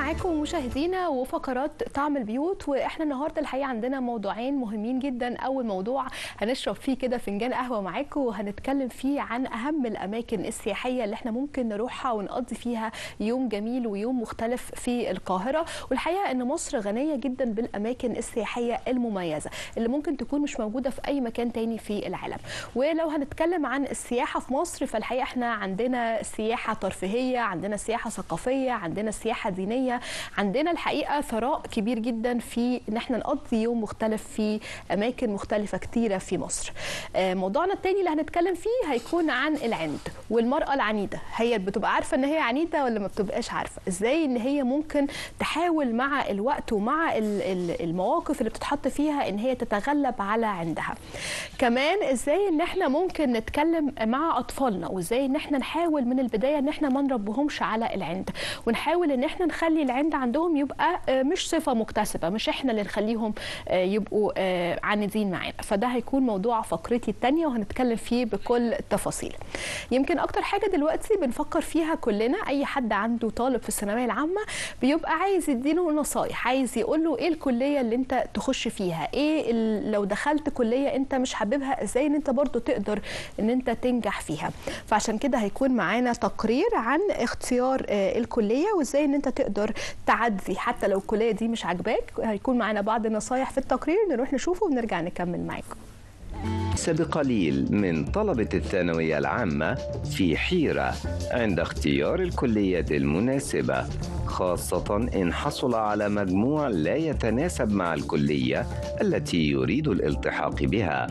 معاكم مشاهدينا وفقرات طعم البيوت واحنا النهارده الحقيقه عندنا موضوعين مهمين جدا اول موضوع هنشرب فيه كده فنجان قهوه معاكم وهنتكلم فيه عن اهم الاماكن السياحيه اللي احنا ممكن نروحها ونقضي فيها يوم جميل ويوم مختلف في القاهره والحقيقه ان مصر غنيه جدا بالاماكن السياحيه المميزه اللي ممكن تكون مش موجوده في اي مكان تاني في العالم ولو هنتكلم عن السياحه في مصر فالحقيقه احنا عندنا سياحه ترفيهيه عندنا سياحه ثقافيه عندنا سياحه دينيه عندنا الحقيقه ثراء كبير جدا في ان احنا نقضي يوم مختلف في اماكن مختلفه كتيره في مصر آه، موضوعنا التاني اللي هنتكلم فيه هيكون عن العند والمراه العنيده هي بتبقى عارفه ان هي عنيده ولا ما بتبقاش عارفه ازاي ان هي ممكن تحاول مع الوقت ومع ال- ال- المواقف اللي بتتحط فيها ان هي تتغلب على عندها كمان ازاي ان احنا ممكن نتكلم مع اطفالنا وازاي ان احنا نحاول من البدايه ان احنا ما نربهمش على العند ونحاول ان احنا نخلي العند عندهم يبقى آه، مش صفه مكتسبه مش احنا اللي نخليهم آه، يبقوا آه، عاندين معانا فده هيكون موضوع فقرتي الثانيه وهنتكلم فيه بكل التفاصيل يمكن اكتر حاجه دلوقتي بنفكر فيها كلنا اي حد عنده طالب في الثانويه العامه بيبقى عايز يديله نصايح عايز يقول له ايه الكليه اللي انت تخش فيها ايه ال- لو دخلت كليه انت مش حاببها ازاي ان انت برضو تقدر ان انت تنجح فيها فعشان كده هيكون معانا تقرير عن اختيار آه، الكليه وازاي ان انت تقدر تعدي حتى لو الكليه دي مش عاجباك هيكون معانا بعض النصايح في التقرير نروح نشوفه ونرجع نكمل معاكم ليس بقليل من طلبة الثانوية العامة في حيرة عند اختيار الكلية المناسبة خاصة إن حصل على مجموع لا يتناسب مع الكلية التي يريد الالتحاق بها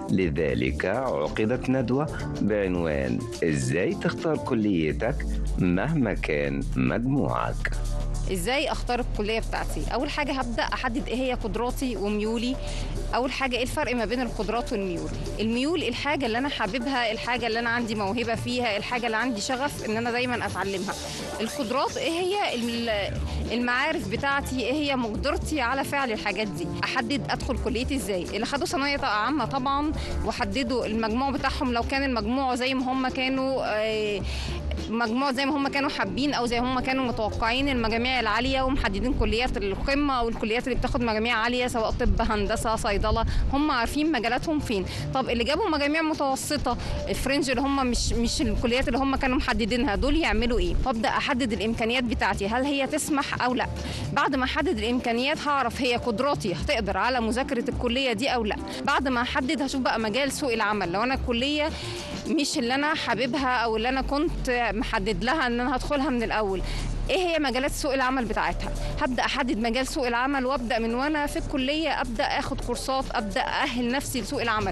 لذلك عقدت ندوة بعنوان إزاي تختار كليتك مهما كان مجموعك ازاي اختار الكليه بتاعتي اول حاجه هبدا احدد ايه هي قدراتي وميولي اول حاجه ايه الفرق ما بين القدرات والميول الميول الحاجه اللي انا حاببها الحاجه اللي انا عندي موهبه فيها الحاجه اللي عندي شغف ان انا دايما اتعلمها القدرات ايه هي الم- المعارف بتاعتي ايه هي مقدرتي على فعل الحاجات دي احدد ادخل كليتي ازاي اللي خدوا ثانويه عامه طبعا وحددوا المجموع بتاعهم لو كان المجموع زي ما هم كانوا آه، مجموع زي ما هم كانوا حابين او زي ما هم كانوا متوقعين المجاميع العاليه ومحددين كليات القمه او الكليات اللي بتاخد مجاميع عاليه سواء طب هندسه صيدله هم عارفين مجالاتهم فين طب اللي جابوا مجاميع متوسطه الفرنج اللي هم مش مش الكليات اللي هم كانوا محددينها دول يعملوا ايه وابدا احدد الامكانيات بتاعتي هل هي تسمح او لا بعد ما احدد الامكانيات هعرف هي قدراتي هتقدر على مذاكره الكليه دي او لا بعد ما احدد هشوف بقى مجال سوق العمل لو انا الكليه مش اللي انا حاببها او اللي انا كنت محدد لها ان انا هدخلها من الاول ايه هي مجالات سوق العمل بتاعتها هبدا احدد مجال سوق العمل وابدا من وانا في الكليه ابدا اخد كورسات ابدا اهل نفسي لسوق العمل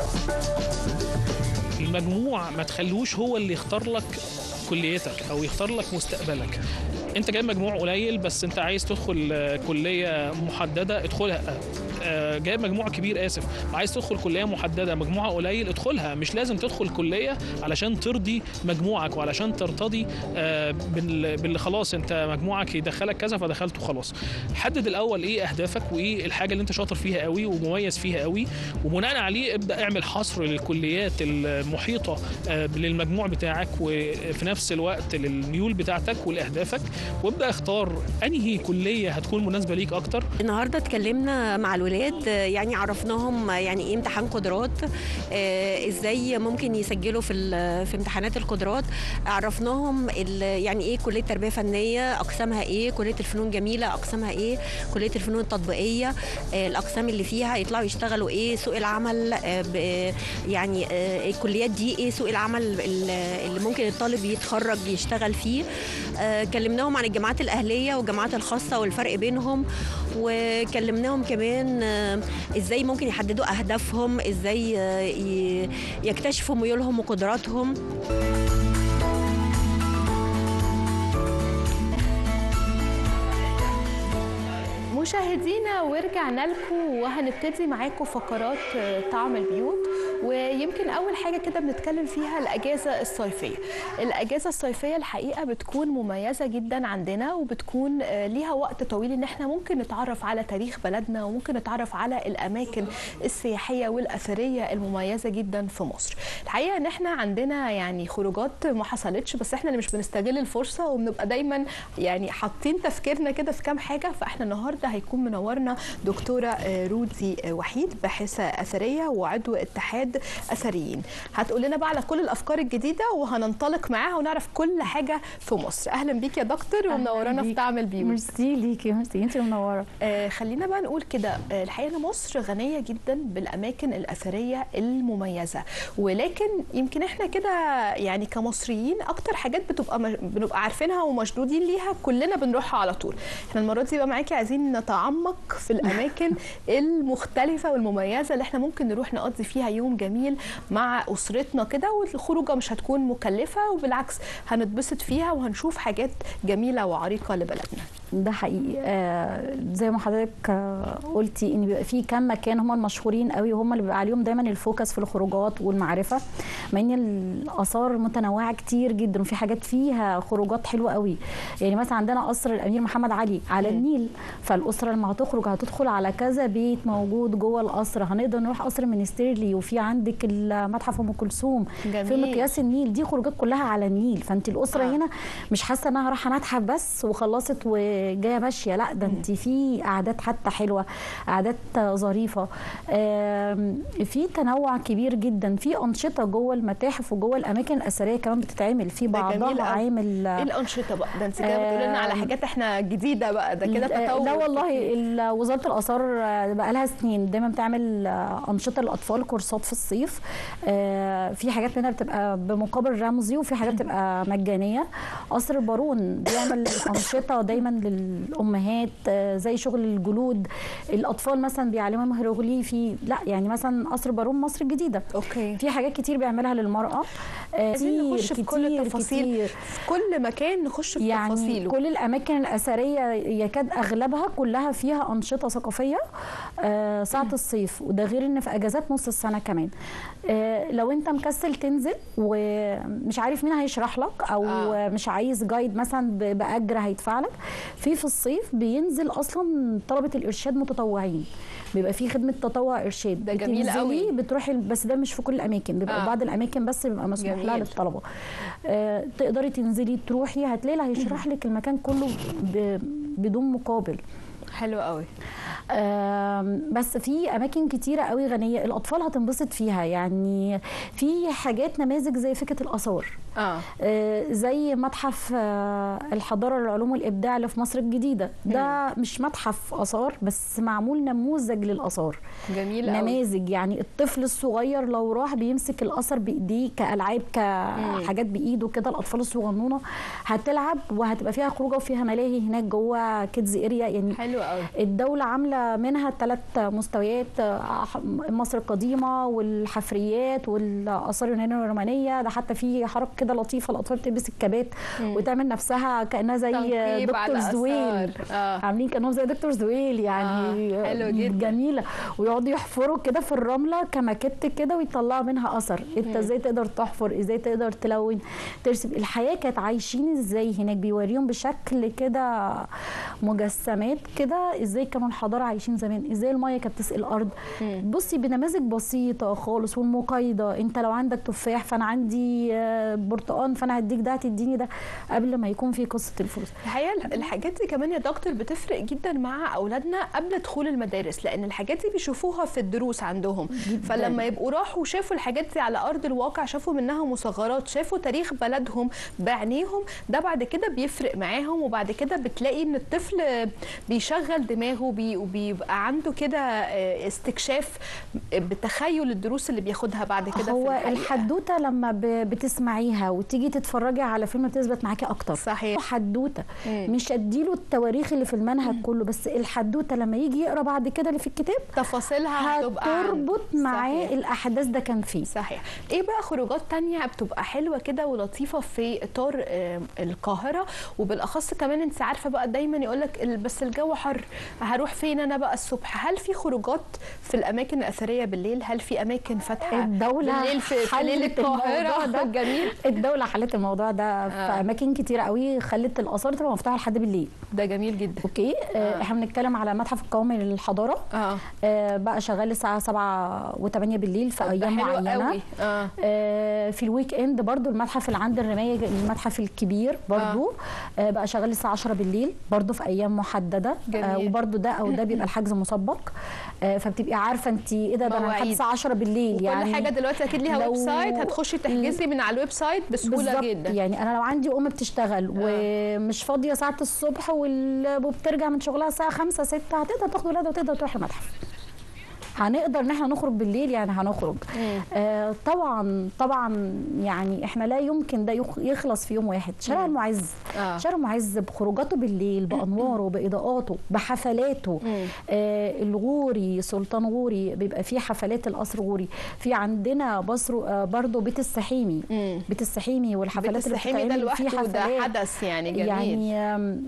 المجموع ما تخلوش هو اللي يختار لك كليتك او يختار لك مستقبلك انت جايب مجموع قليل بس انت عايز تدخل آه، كليه محدده ادخلها آه، جايب مجموع كبير اسف عايز تدخل كليه محدده مجموعه قليل ادخلها مش لازم تدخل كليه علشان ترضي مجموعك وعلشان ترتضي آه، بال- باللي خلاص انت مجموعك يدخلك كذا فدخلته خلاص حدد الاول ايه اهدافك وايه الحاجه اللي انت شاطر فيها قوي ومميز فيها قوي وبناء عليه ابدا اعمل حصر للكليات المحيطه آه، للمجموع بتاعك وفي نفس الوقت للميول بتاعتك ولاهدافك وابدا اختار انهي كليه هتكون مناسبه ليك اكتر النهارده اتكلمنا مع الولاد آه، يعني عرفناهم آه، يعني ايه امتحان قدرات آه، ازاي ممكن يسجلوا في ال- في امتحانات القدرات عرفناهم ال- يعني ايه كليه تربيه فنيه اقسامها ايه كليه الفنون جميله اقسامها ايه كليه الفنون التطبيقيه آه، الاقسام اللي فيها يطلعوا يشتغلوا ايه سوق العمل آه، ب- يعني آه، الكليات دي ايه سوق العمل ال- اللي ممكن الطالب يتخرج يشتغل فيه آه، كلمناهم عن الجامعات الاهليه والجامعات الخاصه والفرق بينهم وكلمناهم كمان آه، ازاي ممكن يحددوا اهدافهم ازاي آه، ي- يكتشفوا ميولهم وقدراتهم مشاهدينا ورجعنا لكم وهنبتدي معاكم فقرات آه، طعم البيوت ويمكن اول حاجه كده بنتكلم فيها الاجازه الصيفيه الاجازه الصيفيه الحقيقه بتكون مميزه جدا عندنا وبتكون آه، ليها وقت طويل ان احنا ممكن نتعرف على تاريخ بلدنا وممكن نتعرف على الاماكن السياحيه والاثريه المميزه جدا في مصر الحقيقه ان احنا عندنا يعني خروجات ما حصلتش بس احنا اللي مش بنستغل الفرصه وبنبقى دايما يعني حاطين تفكيرنا كده في كام حاجه فاحنا النهارده هيكون منورنا دكتوره آه، رودي آه، وحيد باحثه اثريه وعضو اتحاد اثريين هتقول لنا بقى على كل الافكار الجديده وهننطلق معاها ونعرف كل حاجه في مصر اهلا بيك يا دكتور ومنورانا في بيك. تعمل بيوت ميرسي ليكي ميرسي انت منوره آه خلينا بقى نقول كده آه الحقيقه ان مصر غنيه جدا بالاماكن الاثريه المميزه ولكن يمكن احنا كده يعني كمصريين اكتر حاجات بتبقى مش- بنبقى عارفينها ومشدودين ليها كلنا بنروحها على طول احنا المره دي بقى معاكي عايزين نتعمق في الاماكن المختلفه والمميزه اللي احنا ممكن نروح نقضي فيها يوم جميل مع اسرتنا كده والخروجه مش هتكون مكلفه وبالعكس هنتبسط فيها وهنشوف حاجات جميله وعريقه لبلدنا ده حقيقي آه زي ما حضرتك آه قلتي ان بيبقى في كام مكان هم المشهورين قوي وهم اللي بيبقى عليهم دايما الفوكس في الخروجات والمعرفه مع ان الاثار متنوعه كتير جدا وفي حاجات فيها خروجات حلوه قوي يعني مثلا عندنا قصر الامير محمد علي على النيل فالاسره لما هتخرج هتدخل على كذا بيت موجود جوه القصر هنقدر نروح قصر منستيرلي وفي عندك المتحف ام كلثوم في جميل. مقياس النيل دي خروجات كلها على النيل فانت الاسره آه. هنا مش حاسه انها رايحه متحف بس وخلصت وجايه ماشيه لا ده انت في قعدات حتى حلوه قعدات ظريفه آم، في تنوع كبير جدا في انشطه جوه المتاحف وجوه الاماكن الاثريه كمان بتتعمل في ده جميل بعضها أوي. عامل ايه الانشطه بقى ده انت كده بتقولي لنا على آم، حاجات احنا جديده بقى ده كده لا تطور لا كتير. والله ال- وزاره الاثار بقى لها سنين دايما بتعمل آه، انشطه للاطفال كورسات في الصيف آه، في حاجات منها بتبقى بمقابل رمزي وفي حاجات بتبقى مجانيه قصر البارون بيعمل انشطه دايما للامهات آه، زي شغل الجلود الاطفال مثلا بيعلمهم هيروغليفي لا يعني مثلا قصر بارون مصر الجديده اوكي في حاجات كتير بيعملها للمراه آه، عايزين نخش في كل كتير- التفاصيل كتير. في كل مكان نخش في يعني تفاصيله كل الاماكن الاثريه يكاد اغلبها كلها فيها انشطه ثقافيه آه، ساعه الصيف وده غير ان في اجازات نص السنه كمان آه، لو انت مكسل تنزل ومش عارف مين هيشرح لك او آه. آه. مش عايز جايد مثلا ب- باجر هيدفع لك في في الصيف بينزل اصلا طلبه الارشاد متطوعين بيبقى في خدمه تطوع ارشاد ده جميل بتنزلي قوي. بتروحي بس ده مش في كل الاماكن بيبقى آه. آه. بعض الاماكن بس بيبقى مسموح لها جميل. للطلبه آه تقدري تنزلي تروحي هتلاقي اللي هيشرح لك المكان كله ب... بدون مقابل حلو قوي آم، بس في اماكن كتيره قوي غنيه الاطفال هتنبسط فيها يعني في حاجات نماذج زي فكره الاثار اه آه، زي متحف آه، الحضاره العلوم والابداع اللي في مصر الجديده ده مش متحف اثار بس معمول نموذج للاثار جميل قوي نماذج يعني الطفل الصغير لو راح بيمسك الاثر بايديه كالعاب كحاجات بايده كده الاطفال الصغنونه هتلعب وهتبقى فيها خروجه وفيها ملاهي هناك جوه كيدز اريا يعني حلو قوي الدولة عاملة منها ثلاث مستويات آه، مصر القديمة والحفريات والآثار اليونانية والرومانية ده حتى في حركة كده لطيفة الأطفال بتلبس الكابات وتعمل نفسها كأنها زي تنقيب على دكتور زويل آثار. آه. عاملين كأنهم زي دكتور زويل يعني آه، حلو جدا. جميلة ويقعدوا يحفروا كده في الرملة كماكيت كده ويطلعوا منها أثر أنت إزاي تقدر تحفر إزاي تقدر تلون ترسم الحياة كانت عايشين إزاي هناك بيوريهم بشكل كده مجسمات كده ازاي كانوا الحضاره عايشين زمان ازاي الميه كانت تسقي الارض بصي بنماذج بسيطه خالص والمقايضه انت لو عندك تفاح فانا عندي آه، برتقان فانا هديك ده هتديني ده قبل ما يكون في قصه الفلوس الحقيقه الحاجات دي كمان يا دكتور بتفرق جدا مع اولادنا قبل دخول المدارس لان الحاجات دي بيشوفوها في الدروس عندهم جداً. فلما يبقوا راحوا وشافوا الحاجات دي على ارض الواقع شافوا منها مصغرات شافوا تاريخ بلدهم بعينيهم ده بعد كده بيفرق معاهم وبعد كده بتلاقي ان الطفل بيشغل دماغه بي وبيبقى عنده كده آه، استكشاف بتخيل الدروس اللي بياخدها بعد كده هو في الحقيقة. الحدوته لما ب- بتسمعيها وتيجي تتفرجي على فيلم بتثبت معاكي اكتر صحيح. حدوته مم. مش اديله التواريخ اللي في المنهج كله بس الحدوته لما يجي يقرا بعد كده اللي في الكتاب تفاصيلها هتبقى عنده. هتربط معاه صحيح. الاحداث ده كان فيه صحيح ايه بقى خروجات تانية بتبقى حلوة كده ولطيفة في اطار آه، القاهرة وبالاخص كمان انت عارفة بقى دايما يقولك ال- بس الجو حر هروح فين خلينا انا بقى الصبح هل في خروجات في الاماكن الاثريه بالليل هل في اماكن فاتحه الدولة بالليل في, في ليل حلت الموضوع القاهره ده. جميل الدولة حلت الموضوع ده في آه. أماكن كتيرة قوي خلت الآثار تبقى مفتوحة لحد بالليل ده جميل جدا أوكي آه. احنا بنتكلم على المتحف القومي للحضارة اه آه بقى شغال الساعة 7 و8 بالليل في طب ده أيام حلو معينة قوي اه آه، في الويك اند برضو المتحف اللي عند الرمايه المتحف الكبير برضو آه. بقى شغال الساعه 10 بالليل برضو في ايام محدده جميل. وبرضو ده او ده بيبقى الحجز مسبق آه فبتبقي عارفه انت ايه ده ده انا لحد مواعيد. الساعه 10 بالليل وكل يعني حاجه دلوقتي اكيد ليها لو- ويب سايت هتخشي تحجزي من على الويب سايت بسهوله بالظبط جدا يعني انا لو عندي ام بتشتغل ومش فاضيه ساعه الصبح وال- وبترجع من شغلها الساعه 5 6 هتقدر تاخد ولادها وتقدر تروح المتحف هنقدر ان احنا نخرج بالليل يعني هنخرج آه طبعا طبعا يعني احنا لا يمكن ده يخ- يخلص في يوم واحد شارع المعز آه. شارع المعز بخروجاته بالليل بانواره باضاءاته بحفلاته آه الغوري سلطان غوري بيبقى فيه حفلات القصر غوري في عندنا بصر آه برضو بيت السحيمي مم. بيت السحيمي والحفلات بيت اللي السحيمي ده بتتعمل فيه لوحده ده حفلات حدث يعني جميل يعني آم،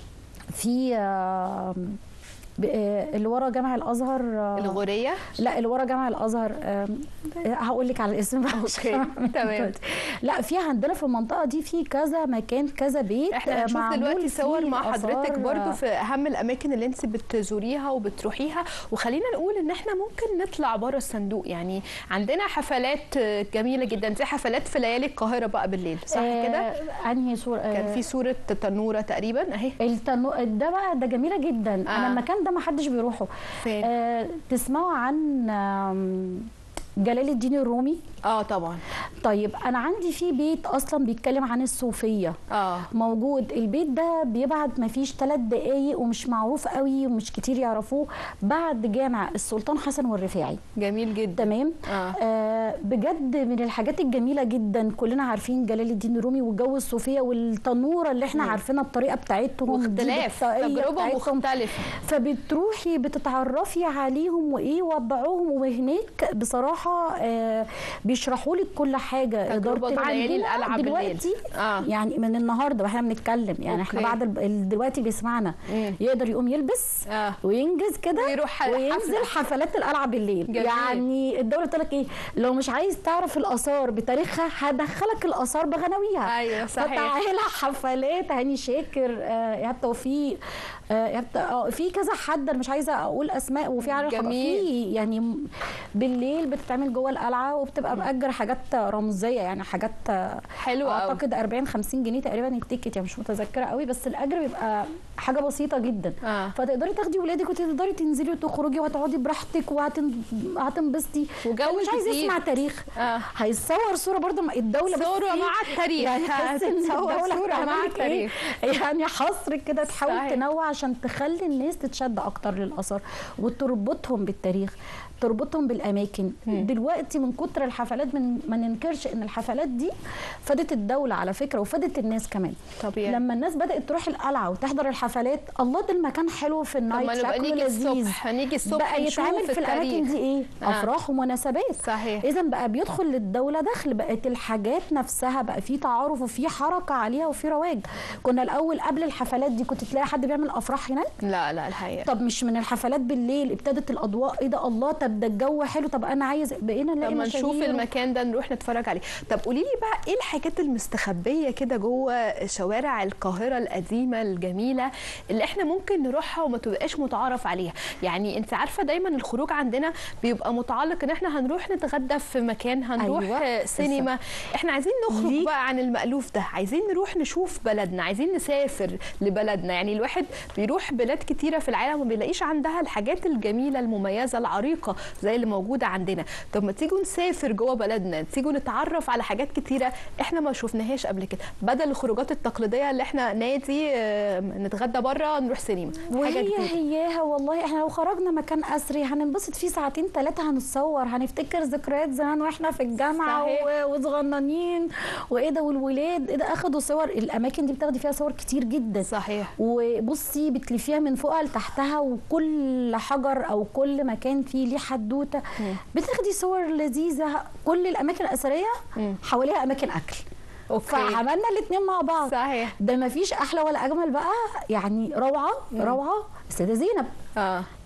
في آم، ب- آه، اللي ورا جامع الازهر آه، الغوريه لا اللي ورا جامع الازهر آم، هقول لك على الاسم بقى مش أوكي، هعمل تمام. دلوقتي. لا في عندنا في المنطقه دي في كذا مكان كذا بيت احنا آه، هنشوف معمول دلوقتي صور فيه مع حضرتك آثار، برضو آه، في اهم الاماكن اللي انت بتزوريها وبتروحيها وخلينا نقول ان احنا ممكن نطلع بره الصندوق يعني عندنا حفلات آه، جميله جدا زي حفلات في ليالي القاهره بقى بالليل صح آه، كده انهي صوره آه، كان في صوره تنوره تقريبا اهي التنو... ده بقى ده جميله جدا آه. انا آه. المكان ده ما حدش بيروحه فين آه تسمعوا عن آم، جلال الدين الرومي اه طبعا طيب انا عندي في بيت اصلا بيتكلم عن الصوفيه اه موجود البيت ده بيبعد ما فيش ثلاث دقايق ومش معروف قوي ومش كتير يعرفوه بعد جامع السلطان حسن والرفاعي جميل جدا تمام آه. آه بجد من الحاجات الجميله جدا كلنا عارفين جلال الدين الرومي وجو الصوفيه والتنوره اللي احنا عارفينها الطريقه بتاعتهم دي واختلاف بالطاقية تجربه بتاعتهم. مختلفه فبتروحي بتتعرفي عليهم وايه وضعوهم وهناك بصراحه آه بيشرحوا لك كل حاجه تجربة ليالي العندنا القلعة بالليل. دلوقتي آه. يعني من النهارده واحنا بنتكلم يعني احنا أوكي. بعد ال- ال- دلوقتي بيسمعنا مم. يقدر يقوم يلبس آه. وينجز كده ويروح وينزل حفلة. حفلات القلعه بالليل جميل. يعني الدوله بتقول لك ايه لو مش عايز تعرف الاثار بتاريخها هدخلك الاثار بغناويها ايوه صحيح فتعالى حفلات هاني شاكر آه، ايهاب توفيق آه، ايهاب ت- آه، في كذا حد انا مش عايزه اقول اسماء وفي على الحق- جميل. في يعني م- بالليل بتتعمل جوه القلعه وبتبقى مأجر حاجات رمزيه يعني حاجات آه، حلو قوي اعتقد 40 50 جنيه تقريبا التيكت يعني مش متذكره قوي بس الاجر بيبقى حاجه بسيطه جدا آه. فتقدري تاخدي ولادك وتقدري تنزلي وتخرجي وهتقعدي براحتك وهتنبسطي وجو اللي مش عايز جديد. يسمع تاريخ آه. هيصور صوره برضه مع الدوله بس صورة إيه؟ مع التاريخ. يعني تحس ان هتتصور الدوله صورة مع بتعمل لك إيه؟ التاريخ. يعني حصر كده تحاول صحيح. تنوع عشان تخلي الناس تتشد اكتر للاثار وتربطهم بالتاريخ تربطهم بالاماكن دلوقتي من كتر الحفلات من ما ننكرش ان الحفلات دي فادت الدوله على فكره وفادت الناس كمان طبيعي لما الناس بدات تروح القلعه وتحضر الحفلات الله ده المكان حلو في طب ما النايت نبقى شكله نيجي لذيذ الصبح هنيجي الصبح بقى نشوف يتعمل في الاماكن التاريخ. دي ايه آه. افراح ومناسبات صحيح اذا بقى بيدخل للدوله دخل بقت الحاجات نفسها بقى في تعارف وفي حركه عليها وفي رواج كنا الاول قبل الحفلات دي كنت تلاقي حد بيعمل افراح هناك لا لا الحقيقه طب مش من الحفلات بالليل ابتدت الاضواء ايه ده الله طب ده الجو حلو طب انا عايز بقينا نلاقي لما نشوف مشاهير. المكان ده نروح نتفرج عليه طب قولي لي بقى ايه الحاجات المستخبيه كده جوه شوارع القاهره القديمه الجميله اللي احنا ممكن نروحها وما تبقاش متعارف عليها يعني انت عارفه دايما الخروج عندنا بيبقى متعلق ان احنا هنروح نتغدى في مكان هنروح أيوة، أيوة. سينما احنا عايزين نخرج ليك- بقى عن المألوف ده عايزين نروح نشوف بلدنا عايزين نسافر لبلدنا يعني الواحد بيروح بلاد كتيره في العالم وما بيلاقيش عندها الحاجات الجميله المميزه العريقه زي اللي موجوده عندنا طب ما تيجوا نسافر جوه بلدنا تيجوا نتعرف على حاجات كتيره احنا ما شفناهاش قبل كده بدل الخروجات التقليديه اللي احنا نادي آه، نتغدى بره نروح سينما حاجه وهي جديده هياها والله احنا لو خرجنا مكان اثري هننبسط فيه ساعتين ثلاثه هنتصور هنفتكر ذكريات زمان واحنا في الجامعه صحيح. و- وصغننين وايه ده والولاد ايه ده اخدوا صور الاماكن دي بتاخدي فيها صور كتير جدا صحيح وبصي بتلفيها من فوقها لتحتها وكل حجر او كل مكان فيه ليه حدوته بتاخدي صور لذيذه كل الاماكن الاثريه مم. حواليها اماكن اكل اوكي فعملنا الاثنين مع بعض صحيح ده ما فيش احلى ولا اجمل بقى يعني روعه روعه السيده زينب اه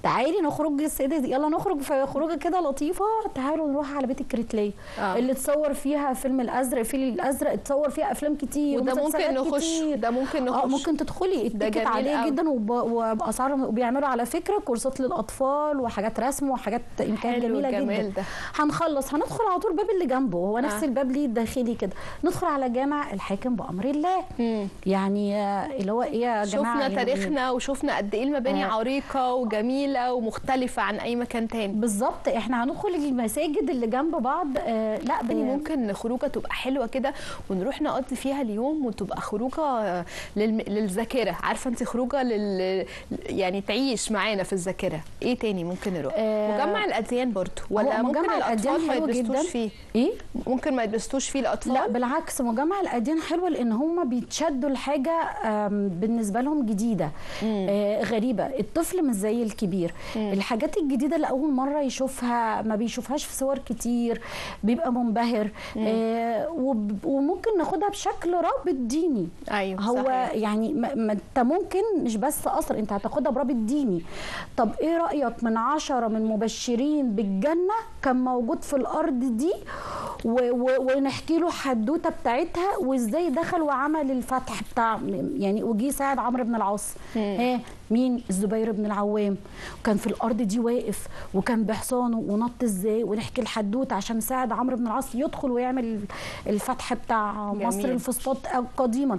تعالي نخرج السيده دي يلا نخرج في خروجه كده لطيفه تعالوا نروح على بيت الكريتليه آه. اللي اتصور فيها فيلم الازرق الفيل الازرق اتصور فيها افلام كتير وده ومسلسلات ممكن نخش كتير. ده ممكن اه نخش ممكن تدخلي ده التيكت جميل عاليه قوي. جدا وب- وباسعار وبيعملوا على فكره كورسات للاطفال وحاجات رسم وحاجات امكان حلو جميله الجمال جدا ده. هنخلص هندخل على طول الباب اللي جنبه هو نفس آه. الباب ليه الداخلي كده ندخل على جامع الحاكم بامر الله مم. يعني آه، اللي هو ايه يا جماعه شفنا يعني تاريخنا وشفنا قد ايه المباني آه. عريقه وجميله ومختلفه عن اي مكان تاني بالظبط احنا هندخل المساجد اللي جنب بعض آه لا تاني ب- ممكن خروجه تبقى حلوه كده ونروح نقضي فيها اليوم وتبقى خروجه آه، للم... للذاكره عارفه انت خروجه لل يعني تعيش معانا في الذاكره ايه تاني ممكن نروح آه، مجمع الاديان برضو ولا هو ممكن مجمع الأديان الاطفال ما حلو يتبسطوش جدا. فيه ايه ممكن ما يتبسطوش فيه الاطفال لا بالعكس مجمع الاديان حلو لان هم بيتشدوا لحاجه آم، بالنسبه لهم جديده آه غريبه الطفل مش زي الكبير الحاجات الجديده اللي اول مره يشوفها ما بيشوفهاش في صور كتير بيبقى منبهر آه وب- وممكن ناخدها بشكل رابط ديني ايوه هو صحيح. يعني ما ما انت ممكن مش بس قصر انت هتاخدها برابط ديني طب ايه رايك من عشرة من مبشرين بالجنه كان موجود في الارض دي و و ونحكي له حدوته بتاعتها وازاي دخل وعمل الفتح بتاع يعني وجي ساعد عمرو بن العاص ها مين الزبير بن العوام وكان في الارض دي واقف وكان بحصانه ونط ازاي ونحكي الحدوته عشان ساعد عمرو بن العاص يدخل ويعمل الفتح بتاع جميل. مصر الفسطاط قديما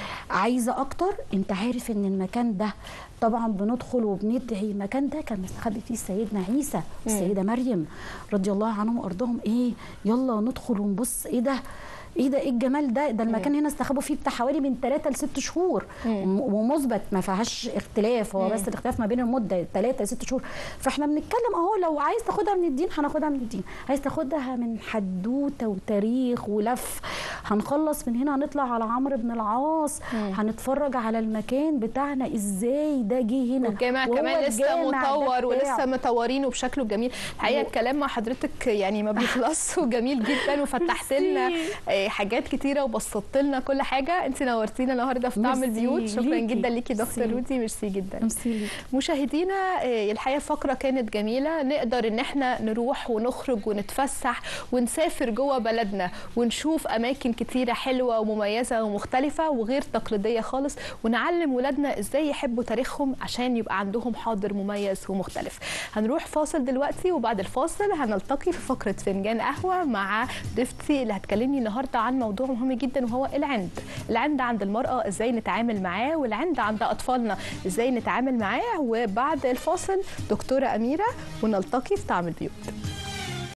عايزه اكتر انت عارف ان المكان ده طبعا بندخل وبندعي المكان ده كان مستخبي فيه سيدنا عيسى والسيده مريم رضي الله عنهم وارضاهم ايه يلا ندخل ونبص ايه ده ايه ده ايه الجمال ده ده المكان هنا استخبوا فيه بتاع حوالي من 3 ل 6 شهور وم- ومثبت ما فيهاش اختلاف هو بس الاختلاف ما بين المده 3 ل 6 شهور فاحنا بنتكلم اهو لو عايز تاخدها من الدين هناخدها من الدين عايز تاخدها من حدوته وتاريخ ولف هنخلص من هنا هنطلع على عمرو بن العاص هنتفرج على المكان بتاعنا ازاي ده جه هنا والجامع وهو كمان لسه الجامع ده مطور ولسه بتاعه. مطورينه بشكله الجميل الحقيقه الكلام مع حضرتك يعني ما بيخلصش وجميل جدا وفتحت لنا آه، حاجات كتيره وبسطت لنا كل حاجه انت نورتينا النهارده في طعم ميرسي البيوت شكرا ليكي. جدا ليكي دكتور ميرسي. رودي ميرسي جدا ميرسي ليك. مشاهدينا آه، الحقيقه فقره كانت جميله نقدر ان احنا نروح ونخرج ونتفسح ونسافر جوه بلدنا ونشوف اماكن كتيره حلوه ومميزه ومختلفه وغير تقليديه خالص ونعلم ولادنا ازاي يحبوا تاريخهم عشان يبقى عندهم حاضر مميز ومختلف هنروح فاصل دلوقتي وبعد الفاصل هنلتقي في فقره فنجان قهوه مع ضيفتي اللي هتكلمني النهارده عن موضوع مهم جدا وهو العند العند عند المراه ازاي نتعامل معاه والعند عند اطفالنا ازاي نتعامل معاه وبعد الفاصل دكتوره اميره ونلتقي في طعم البيوت